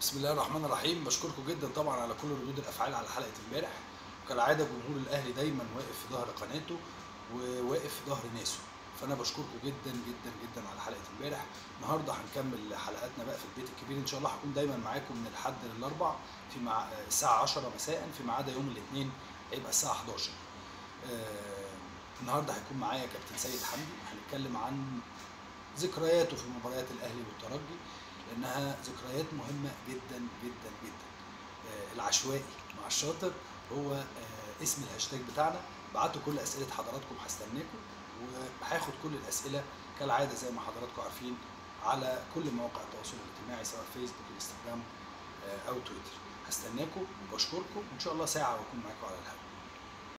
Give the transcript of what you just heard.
بسم الله الرحمن الرحيم بشكركم جدا طبعا على كل ردود الافعال على حلقه امبارح وكالعاده جمهور الاهلي دايما واقف في ظهر قناته وواقف في ظهر ناسه فانا بشكركم جدا جدا جدا على حلقه امبارح النهارده هنكمل حلقاتنا بقى في البيت الكبير ان شاء الله هكون دايما معاكم من الحد للاربع في مع... الساعه 10 مساء في ميعاد يوم الاثنين هيبقى الساعه 11 آه... النهارده هيكون معايا كابتن سيد حمدي هنتكلم عن ذكرياته في مباريات الاهلي والترجي لانها ذكريات مهمه جدا جدا جدا آه العشوائي مع الشاطر هو آه اسم الهاشتاج بتاعنا بعتوا كل اسئله حضراتكم هستناكم وهاخد كل الاسئله كالعاده زي ما حضراتكم عارفين على كل مواقع التواصل الاجتماعي سواء فيسبوك انستجرام آه او تويتر هستناكم وبشكركم وان شاء الله ساعه واكون معاكم على الهواء